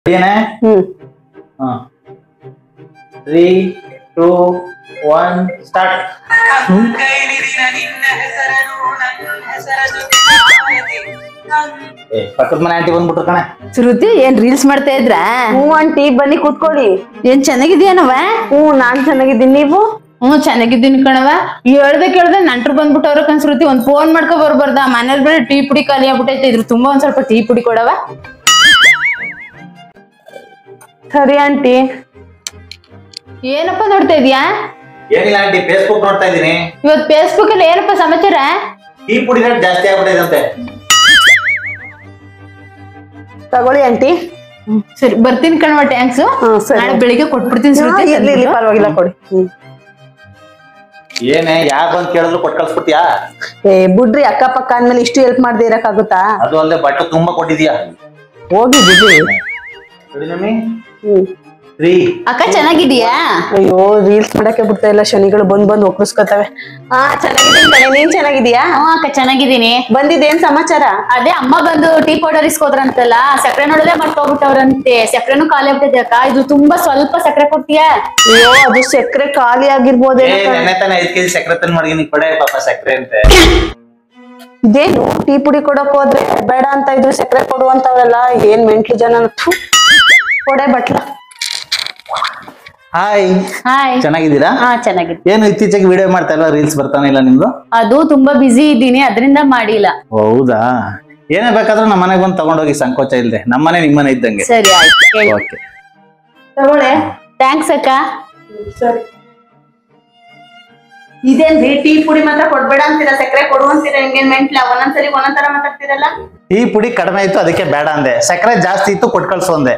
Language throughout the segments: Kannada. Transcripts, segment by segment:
ಏನೇ hmm three two one start ಪಕ್ಕದ ಮನೆ ಆಂಟಿ ಬಂದ್ಬಿಟ್ರು ಕಣೆ ಶ್ರುತಿ ಏನ್ ರೀಲ್ಸ್ ಮಾಡ್ತಾ ಇದ್ರ ಹ್ಞೂ ಆಂಟಿ ಬನ್ನಿ ಕೂತ್ಕೊಳ್ಳಿ ಏನ್ ಚೆನ್ನಾಗಿದ್ಯಾನವ ಹ್ಞೂ ನಾನ್ ಚೆನ್ನಾಗಿದ್ದೀನಿ ನೀವು ಹ್ಮ್ ಚೆನ್ನಾಗಿದ್ದೀನಿ ಕಣವ ಹೇಳ್ದೆ ಕೇಳ್ದೆ ನಂಟ್ರು ಬಂದ್ಬಿಟ್ಟವ್ರ ಕಣ್ ಶ್ರುತಿ ಒಂದ್ ಫೋನ್ ಮಾಡ್ಕೊ ಬರ್ಬಾರ್ದ ಮನೇಲಿ ಬೇರೆ ಟೀ ಪುಡಿ ಖಾಲಿ ಆಗ್ಬಿಟ್ಟೈತೆ ಇದ್ರ ತುಂಬಾ ಒಂದ್ ಸ್ವಲ್ಪ ಟೀ ಪುಡಿ ಕೊಡವ ಸರಿ ಆಂಟಿ ಏನಪ್ಪ ನೋಡ್ತಾ ಇದೀಯಾ ಏನಿಲ್ಲ ಆಂಟಿ ಫೇಸ್ಬುಕ್ ನೋಡ್ತಾ ಇದ್ದೀನಿ ಇವತ್ ಫೇಸ್ಬುಕ್ ಅಲ್ಲಿ ಏನಪ್ಪ ಸಮಾಚಾರ ಈ ಪುಡಿ ರೇಟ್ ಜಾಸ್ತಿ ಆಗ್ಬಿಟ್ಟಿದಂತೆ ತಗೊಳ್ಳಿ ಆಂಟಿ ಹ್ಮ್, ಸರಿ ಬರ್ತೀನಿ ಕಣವ ಟ್ಯಾಂಕ್ಸ್ ಹ್ಮ್, ಸರಿ. ನಾಳೆ ಬೆಳಿಗ್ಗೆ ಕೊಟ್ಬಿಡ್ತೀನಿ ಶ್ರುತಿ ಇರ್ಲಿ ಇರ್ಲಿ ಪರವಾಗಿಲ್ಲ ಕೊಡಿ ಹ್ಮ್. ಏನೇ ಯಾರ್ ಬಂದ್ ಕೇಳಿದ್ರು ಕೊಟ್ ಕಳ್ಸ್ಬಿಡ್ತೀಯಾ ಏ ಬಿಡ್ರಿ ಅಕ್ಕಪಕ್ಕ ಅಂದ್ಮೇಲೆ ಇಷ್ಟು ಹೆಲ್ಪ್ ಮಾಡದೆ ಇರಕ್ಕಾಗುತ್ತಾ ಅದು ಅಲ್ಲದೆ ಬಟ್ಟೆ ತುಂಬಾ ಕೊಟ್ಟಿದ್ಯಾ ಹೋಗಿ ಬಿಡ್ರಿ ನೋಡಿ ನಮ್ಮಿ ಹ್ಮ್ ತ್ರೀ ಅಕ್ಕ ಚೆನ್ನಾಗಿದೀಯಾ ಅಯ್ಯೋ ರೀಲ್ಸ್ ಮಾಡಕ್ಕೆ ಬಿಡ್ತಾ ಇಲ್ಲ ಶನಿಗಳು ಬಂದ್ ಬಂದ್ ಒಕ್ಕರ್ಸ್ಕೊತವೆ ಹಾ ಚೆನ್ನಾಗಿದ್ದೀನಿ ಕಣೆ ನೀನ್ ಚೆನ್ನಾಗಿದೀಯಾ ಹ್ಮ್ ಅಕ್ಕ ಚೆನ್ನಾಗಿದ್ದೀನಿ ಬಂದಿದ್ದೇನ್ ಸಮಾಚಾರ ಅದೇ ಅಮ್ಮ ಬಂದು ಟೀ ಪೌಡರ್ ಇಸ್ಕೋದ್ರಂತಲ್ಲ ಸಕ್ಕರೆ ನೋಡದೆ ಮಾಡ್ಕೊಬಿಟ್ಟವ್ರಂತೆ ಸಕ್ಕರೆನೂ ಖಾಲಿ ಆಗ್ತೈತೆ ಅಕ್ಕ ಇದು ತುಂಬಾ ಸ್ವಲ್ಪ ಸಕ್ಕರೆ ಕೊಡ್ತೀಯಾ ಅಯ್ಯೋ ಅದು ಸಕ್ಕರೆ ಖಾಲಿ ಏ ಆಗಿರ್ಬೋದೇನೋ ಕಣೆ. ನೆನ್ನೆ ತಾನೆ ಐದ್ ಕೆಜಿ ಸಕ್ಕರೆ ತಂದ್ ಮಡಗಿನಿ ಕೊಡೆ ಪಾಪ ಸಕ್ಕರೆ ಅಂತೆ ಇದೇನು ಟೀ ಪುಡಿ ಕೊಡಕ್ ಹೋದ್ರೆ ಬೇಡ ಅಂತ ಇದ್ರು ಸಕ್ಕರೆ ಕೊಡು ಅಂತವ್ರಲ್ಲ ಏನ್ ಮೆಂಟ್ಲು ಜನ ಥು. ಕೊಡೆ ಬಟ್ಲ ಹಾಯ್ ಹಾಯ್ ಚೆನ್ನಾಗಿದ್ದೀರಾ ಹಾ ಚೆನ್ನಾಗಿದೆ ಏನು ಇತ್ತೀಚೆಗೆ ವಿಡಿಯೋ ಮಾಡ್ತಾ ಇಲ್ಲ ರೀಲ್ಸ್ ಬರ್ತಾನೆ ಇಲ್ಲ ನಿಮ್ದು ಅದು ತುಂಬಾ ಬಿಸಿ ಇದ್ದೀನಿ ಅದರಿಂದ ಮಾಡಿಲ್ಲ ಹೌದಾ ಏನೇ ಬೇಕಾದ್ರೂ ನಮ್ಮ ಮನೆಗೆ ಬಂದು ತಗೊಂಡೋಗಿ ಸಂಕೋಚ ಇಲ್ದೆ ನಮ್ಮನೆ ನಿಮ್ಮನೆ ಇದ್ದಂಗೆ ಸರಿ ಆಯ್ತು ಹೇಳಿ. ಓಕೆ ತಗೊಳ್ಳೆ ಥ್ಯಾಂಕ್ಸ್ ಅಕ್ಕ ಸರಿ ಇದೇನ್ರಿ ಟೀ ಪುಡಿ ಮಾತ್ರ ಕೊಡ್ಬೇಡ ಅಂತೀರಾ ಸಕ್ಕರೆ ಕೊಡು ಅಂತೀರಾ ನಿಮ್ಗೆ ಮೆಂಟ್ಲ ಒಂದೊಂದ್ಸರಿ ಒಂದೊಂದ್ ತರ ಮಾತಾಡ್ತೀರಲ್ಲ ಈ ಪುಡಿ ಕಡಿಮೆ ಇತ್ತು ಅದಕ್ಕೆ ಬೇಡ ಅಂದೆ ಸಕ್ಕರೆ ಜಾಸ್ತಿ ಇತ್ತು ಕೊಟ್ ಕಳ್ಸು ಅಂದೆ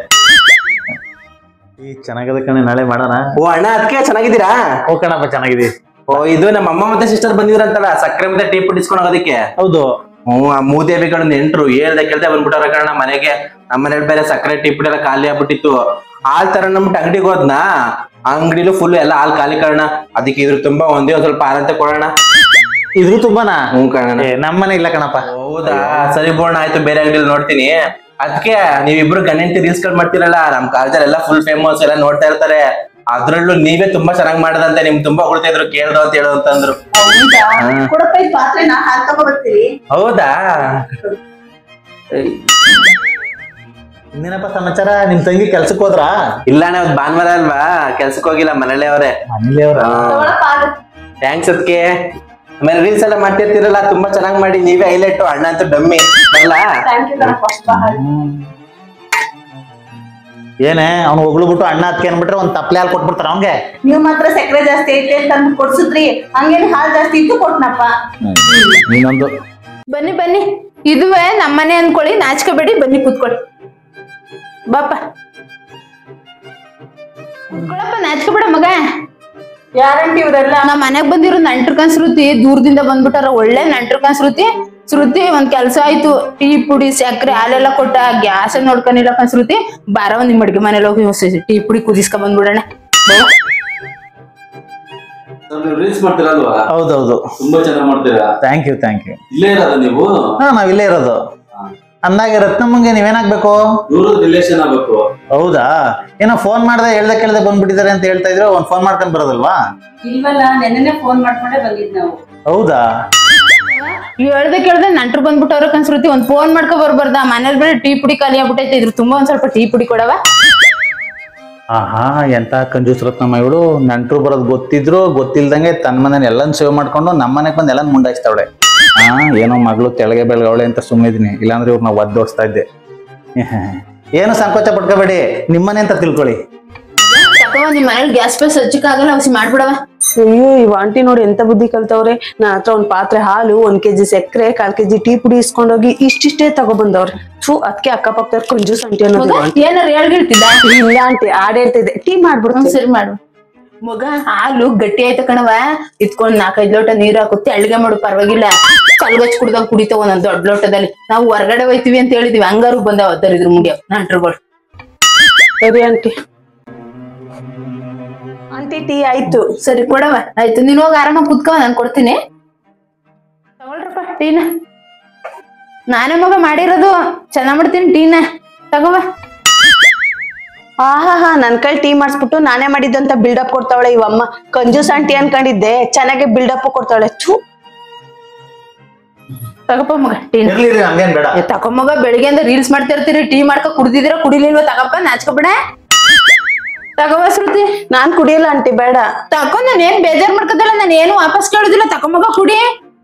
ಈ ಚೆನ್ನಾಗದ ಕಣೆ ನಾಳೆ ಮಾಡೋಣ ಓ ಅಣ್ಣ ಅದಕ್ಕೆ ಚೆನ್ನಾಗಿದ್ದೀರಾ ಓ ಕಣಪ್ಪ ಚೆನ್ನಾಗಿದೆ ಓ ಇದು ನಮ್ಮ ಅಮ್ಮ ಮತ್ತೆ ಸಿಸ್ಟರ್ ಬಂದಿದ್ರಂತಲ್ಲ ಸಕ್ಕರೆ ಮತ್ತೆ ಟೀ ಪುಡಿಸ್ಕೊಂಡು ಹೋಗೋದಕ್ಕೆ ಹೌದು ಹ್ಞೂ ಆ ಮೂದೇವಿಗಳು ನೆಂಟ್ರು ಹೇಳ್ದೆ ಕೇಳ್ದೆ ಬಂದ್ಬಿಟ್ಟವ್ರ ಕಣ ಮನೆಗೆ ನಮ್ಮ ಮನೇಲಿ ಬೇರೆ ಸಕ್ಕರೆ ಟೀ ಪುಡಿ ಎಲ್ಲ ಖಾಲಿ ಆಗ್ಬಿಟ್ಟಿತ್ತು ಹಾಲ್ ತರ ನಮ್ಬಿಟ್ಟು ಅಂಗಡಿಗೆ ಹೋದ್ನಾ ಅಂಗಡಿಲು ಫುಲ್ ಎಲ್ಲ ಹಾಲ್ ಖಾಲಿ ಕಾರಣ ಅದಕ್ಕೆ ಇದ್ರ ತುಂಬಾ ಒಂದೇ ಒಂದ್ ಸ್ವಲ್ಪ ಹಾಲಂತೆ ಕೊಡೋಣ ಇದ್ರು ತುಂಬಾನಾ ಹ್ಞೂ ಕಣ ಏ ನಮ್ಮನೆ ಇಲ್ಲ ಕಣಪ್ಪ ಹೌದಾ ಸರಿ ಬೋಣ ಆಯ್ತು ಬೇರೆ ಅಂಗಡಿಲಿ ನೋಡ್ತೀನಿ ಅದಕ್ಕೆ ನೀವಿಬ್ರು ಗಂಡಂಟಿ ರೀಲ್ಸ್ ಗಳು ಮಾಡ್ತೀರಲ್ಲ ನಮ್ ಕಾಲೇಜಲ್ಲಿ ಎಲ್ಲ ಫುಲ್ ಫೇಮಸ್ ಎಲ್ಲ ನೋಡ್ತಾ ಇರ್ತಾರೆ ಅದ್ರಲ್ಲೂ ನೀವೇ ತುಂಬಾ ಚೆನ್ನಾಗ್ ಮಾಡದಂತೆ ನಿಮ್ ತುಂಬಾ ಹೊಳ್ತಾ ಇದ್ರು ಕೇಳ್ದು ಅಂತ ಹೇಳು ಅಂತಂದ್ರು ಕೊಡಪ್ಪ ಈ ಪಾತ್ರೆ ನಾ ಹಾಲ್ ತಗೋ ಬರ್ತೀವಿ ಹೌದಾ ಇನ್ನೇನಪ್ಪ ಸಮಾಚಾರ ನಿಮ್ ತಂಗಿ ಕೆಲ್ಸಕ್ಕೆ ಹೋದ್ರಾ ಇಲ್ಲ ಅಣ್ಣ ಇವತ್ತು ಭಾನುವಾರ ಅಲ್ವಾ ಕೆಲ್ಸಕ್ಕೆ ಹೋಗಿಲ್ಲ ಮನೇಲೆ ಅವ್ರೆ ಥ್ಯಾಂಕ್ಸ್ ಅದಕ್ಕೆ ಆಮೇಲೆ ರೀಲ್ಸ್ ಎಲ್ಲ ಮಾಡ್ತಿರ್ತೀರಲ್ಲ ತುಂಬಾ ಚೆನ್ನಾಗ್ ಮಾಡಿ ನೀವೇ ಹೈಲೈಟ್ ಅಣ್ಣ ಅಂತೂ ಡಮ್ಮಿ ಬರಲ್ಲ ಏನೇ ಅವ್ನು ಬಿಟ್ಟು ಅಣ್ಣ ಅದಕ್ಕೆ ಅನ್ಬಿಟ್ರೆ ಒಂದ್ ತಪ್ಲೆ ಹಾಲು ಕೊಟ್ಬಿಡ್ತಾರ ಅವ್ನ್ಗೆ ನೀವ್ ಮಾತ್ರ ಸಕ್ಕರೆ ಜಾಸ್ತಿ ಐತೆ ಅಂತ ಅಂದ್ಬಿಟ್ಟು ಕೊಡ್ಸಿದ್ರಿ ಹಂಗೇನ್ ಹಾಲ್ ಜಾಸ್ತಿ ಇತ್ತು ಕೊಟ್ನಪ್ಪ ಇನ್ನೊಂದು ಬನ್ನಿ ಬನ್ನಿ ಇದುವೇ ನಮ್ಮನೆ ಅನ್ಕೊಳ್ಳಿ ನಾಚ್ಕೋಬೇಡಿ ಬನ್ನಿ ಕೂತ್ಕೊಳ್ಳಿ ಬಾಪ ಕೂತ್ಕೊಳ್ಳಪ್ಪ ನಾಚ್ಕೋಬೇಡ ಮಗ ಯಾರಂಟಿ ಇವರೆಲ್ಲ ನಮ್ಮ ಮನೆಗ್ ಬಂದಿರೋ ನಂಟ್ರ ಶ್ರುತಿ ದೂರದಿಂದ ಬಂದ್ಬಿಟ್ಟಾರ ಒಳ್ಳೆ ನಂಟ್ರ ಶ್ರುತಿ ಶ್ರುತಿ ಒಂದ್ ಕೆಲ್ಸ ಆಯ್ತು ಟೀ ಪುಡಿ ಸಕ್ಕರೆ ಹಾಲೆಲ್ಲ ಕೊಟ್ಟ ಗ್ಯಾಸ್ ನೋಡ್ಕೊಂಡಿಲ್ಲ ಕಣ್ ಶ್ರುತಿ ಬಾರ ಒಂದ್ ನಿಮ್ ಅಡ್ಗೆ ಮನೇಲಿ ಹೋಗಿ ಹೊಸ ಟೀ ಪುಡಿ ಕುದಿಸ್ಕೊ ಬಂದ್ಬಿಡೋಣ ರೀಲ್ಸ್ ಮಾಡ್ತೀರಲ್ವಾ ಹೌದೌದು ತುಂಬಾ ಚೆನ್ನಾಗಿ ಮಾಡ್ತೀರಾ ಥ್ಯಾಂಕ್ ಯು ಥ್ಯಾಂಕ್ ಯು ಇಲ್ಲೇ ಇರೋದ ನೀವು ಹಾ ನಾವ್ ಇಲ್ಲೇ ಇರೋದು ಅಂದಾಗೆ ರತ್ನಮ್ಮಂಗೆ ನೀವೇನಾಗ್ಬೇಕು ದೂರದ ರಿಲೇಷನ್ ಆಗ್ಬೇಕು ಹೌದಾ ಏನೋ ಫೋನ್ ಮಾಡ್ದೆ ಹೇಳ್ದೆ ಕೇಳ್ದೆ ಬಂದ್ಬಿಟ್ಟಿದ್ದಾರೆ ಅಂತ ಹೇಳ್ತಾ ಇದ್ರೆ ಒಂದ್ ಫೋನ್ ಮಾಡ್ಕೊಂಡ್ ಬರೋದಲ್ವಾ ಇಲ್ವಲ್ಲ ನೆನ್ನೆ ಫೋನ್ ಮಾಡ್ಕೊಂಡೆ ಬಂದಿದ್ ನಾವು ಹೌದಾ ಹೇಳ್ದೆ ಕೇಳ್ದೆ ನಂಟ್ರು ಬಂದ್ಬಿಟ್ಟವ್ರ ಕಣ್ ಶ್ರುತಿ ಒಂದ್ ಫೋನ್ ಮಾಡ್ಕೊ ಬರ್ಬಾರ್ದ ಮನೇಲಿ ಬೇರೆ ಟೀ ಪುಡಿ ಖಾಲಿ ಆಗ್ಬಿಟ್ಟೈತೆ ಇದ್ರ ತುಂಬಾ ಒಂದ್ ಸ್ವಲ್ಪ ಟೀ ಪುಡಿ ಕೊಡವ ಆಹಾ ಎಂತ ಕಂಜೂಸ್ ರತ್ನಮ್ಮ ಇವಳು ನಂಟ್ರು ಬರೋದು ಗೊತ್ತಿದ್ರು ಗೊತ್ತಿಲ್ದಂಗೆ ತನ್ನ ಮನೇನ ಎಲ್ಲನ್ ಸೇವ್ ಮಾಡ್ಕೊಂಡು ನಮ್ಮ ಮನೆಗೆ ಬಂದು ಎಲ್ಲನ್ ಮುಂಡಾಯಿಸ್ತಾವಳೆ ಹಾ ಏನೋ ಮಗಳು ತೆಳಗೆ ಬೆಳಗವಳೆ ಅಂತ ಸುಮ್ಮನಿದ್ದೀನಿ ಇಲ್ಲಾಂದ್ರೆ ಇವ್ರು ನಾವು ಒದ್ದೋಡಿಸ್ತಾ ಇದ್ದೆ ಏನು ಸಂಕೋಚ ಪಡ್ಕೋಬೇಡಿ ನಿಮ್ಮನೆ ಅಂತ ತಿಳ್ಕೊಳ್ಳಿ ತಕೋ ನಿಮ್ ಮನೇಲಿ ಗ್ಯಾಸ್ ಪೇಸ್ ಹಚ್ಚಕ್ಕಾಗಲ್ಲ ಔಸಿ ಮಾಡ್ಬಿಡವ ಅಯ್ಯೋ ಇವ್ ಆಂಟಿ ನೋಡಿ ಎಂತ ಬುದ್ಧಿ ಕಲ್ತವ್ರೆ ನನ್ನ ಹತ್ರ ಒಂದ್ ಪಾತ್ರೆ ಹಾಲು ಒಂದ್ ಕೆಜಿ ಸಕ್ಕರೆ ಕಾಲ್ ಕೆಜಿ ಟೀ ಪುಡಿ ಇಸ್ಕೊಂಡೋಗಿ ಇಷ್ಟಿಷ್ಟೇ ತಗೊಬಂದವ್ರೆ ಥೂ ಅದಕ್ಕೆ ಅಕ್ಕಪಕ್ಕದವ್ರ ಕಂಜೂಸ್ ಆಂಟಿ ಅನ್ನೋದು ಮಗ ಏನಾರ ಹೇಳ್ಗಿರ್ತಿದ್ದ ಇಲ್ಲ ಆಂಟಿ ಆಡ್ ಹೇಳ್ತಿದ್ದೆ ಟೀ ಹ್ಮ್, ಮಾಡ್ಬಿಡ್ತೀನಿ ಸರಿ ಮಾಡು ಮಗ ಹಾಲು ಗಟ್ಟಿ ಆಯ್ತ ಕಣವ ಇತ್ಕೊಂಡ್ ನಾಲ್ಕೈದ್ ಲೋಟ ನೀರ್ ಹಾಕುತ್ತೆ ಅಳ್ಗೆ ಮಾಡು ಪರವಾಗಿಲ್ಲ ಕಲ್ಗಚ್ ಕುಡ್ದಂಗ್ ಕುಡಿತಾವ ಒಂದೊಂದ್ ದೊಡ್ಡ ಲೋಟದಲ್ಲಿ ನಾವು ಹೊರಗಡೆ ಹೋಯ್ತಿವಿ ಅಂತ ಹೇಳಿದ್ವಿ ಹಂಗಾರು ಬಂದಾವ ದರಿದ್ರ ಮುಗಿಯ ನಂಟ್ರುಗಳು ಸರಿ ಆಂಟಿ ಆಂಟಿ ಟೀ ಆಯ್ತು ಸರಿ ಕೊಡವ ಆಯ್ತು ನೀನ್ ಹೋಗಿ ಆರಾಮಾಗಿ ಕುತ್ಕೋ ನಾನ್ ಕೊಡ್ತೀನಿ ತಗೊಳ್ರಪ್ಪ ಟೀನ ನಾನೇ ಮಗ ಮಾಡಿರೋದು ಚೆನ್ನಾಗ್ ಮಾಡ್ತೀನಿ ಟೀನ ತಗೋವ ಆಹಾ ಹಾ ನನ್ ಕೈ ಟೀ ಮಾಡಿಸ್ಬಿಟ್ಟು ನಾನೇ ಮಾಡಿದ್ದಂತ ಬಿಲ್ಡಪ್ ಕೊಡ್ತಾವಳೆ ಇವಮ್ಮ ಕಂಜೂಸ್ ಆಂಟಿ ಅನ್ಕೊಂಡಿದ್ದೆ ಚೆನ್ನಾಗಿ ಬಿಲ್ಡಪ್ ಕೊಡ್ತಾವಳೆ ಥೂ ತಗಪ್ಪ ಮಗ ಟೀ ಇರ್ಲಿ ಇರ್ಲಿ ಹಂಗೇನ್ ಬೇಡ ತಗೋ ಮಗ ಬೆಳಿಗ್ಗೆಯಿಂದ ರೀಲ್ಸ್ ಮಾಡ್ತಿರ್ತೀರಿ ಟೀ ಮಾಡ್ಕೊ ಕುಡ್ದಿದಿರ ಕುಡಿಲಿಲ್ವ ತಗಪ್ಪ ನಾಚ್ಕೊಬೇಡ ತಗೋವ ಶ್ರುತಿ ನಾನ್ ಕುಡಿಯಲ್ಲ ಆಂಟಿ ಬೇಡ ತಕೊ ನಾನು ಏನ್ ಬೇಜಾರ್ ಮಾಡ್ಕೋದಿಲ್ಲ ನಾನು ಏನು ವಾಪಸ್ ಕೇಳುದಿಲ್ಲ ತಕೊ ಮಗ ಕುಡಿ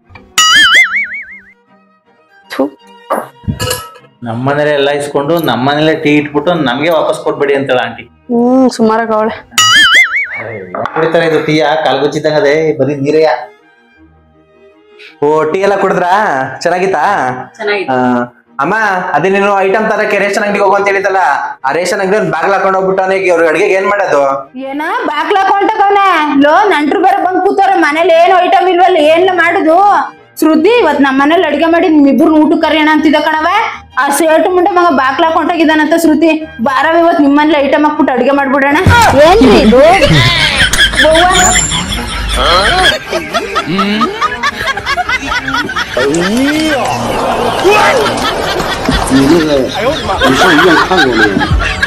ಥೂ ನಮ್ಮನೇಲೆ ಎಲ್ಲ ಇಸ್ಕೊಂಡು ನಮ್ಮನೇಲೆ ಟೀ ಇಟ್ಬಿಟ್ಟು ನಮ್ಗೆ ವಾಪಸ್ ಕೊಟ್ಬಿಡಿ ಅಂತೇಳ ಆಂಟಿ ಹ್ಮ್ ಸುಮಾರಾಗ ಅವಳೆ ಕುಡಿತಾರೆ ಇದು ಟೀಯ ಕಾಲ್ಗುಚ್ಚಿದ್ದಂಗ ಅದೇ ಬರೀ ನೀರೆಯ ಓ ಟೀ ಎಲ್ಲ ಕುಡಿದ್ರಾ ಚೆನ್ನಾಗಿತ್ತಾ ಚೆನ್ನಾಗಿತ್ತು ಆ, ಅಮ್ಮ ಅದೇ ನೀನು ಐಟಮ್ ತರಕ್ಕೆ ರೇಷನ್ ಅಂಗಡಿಗೆ ಹೋಗು ಅಂತ ಹೇಳಿದಲ್ಲ ಆ ರೇಷನ್ ಅಂಗಡಿ ಒಂದು ಬಾಗ್ಲ ಹಾಕೊಂಡು ಹೋಗ್ಬಿಟ್ಟು ಅವ್ರಿಗೆ ಅಡ್ಗೆಗೆ ಏನ್ ಮಾಡೋದು ಏನ ಬಾಕ್ಲ ಕೊಂಟಕವನೆ ಲೋ ನಂಟ್ರು ಬೇರೆ ಬಂದ್ ಕೂತಾರ ಮನೇಲಿ ಏನು ಐಟಮ್ ಇಲ್ವಲ್ಲ ಏನ್ ಮಾಡುದು ಶ್ರುತಿ ಇವತ್ ನಮ್ಮ ಮನೇಲಿ ಅಡ್ಗೆ ಮಾಡಿ ನಿಮ್ಮಿಬ್ರು ಊಟ ಕರೆಯೋಣ ಅಂತಿದ್ದ ಕಣವ ಆ ಸೇಟು ಮುಂಡೆ ಮಗ ಬಾಕ್ಲ ಕೊಂಟಾಗಿದ್ದಾನಂತ ಶ್ರುತಿ ಬಾರವ ಇವತ್ ನಿಮ್ಮನೇಲಿ ಐಟಮ್ ಹಾಕ್ಬಿಟ್ಟು ಅಡ್ಗೆ ಮಾಡ್ಬಿಡೋಣ ಏನ್ರಿ ಇದು ಬವ್ವ. 你那个，你上医院看过没有？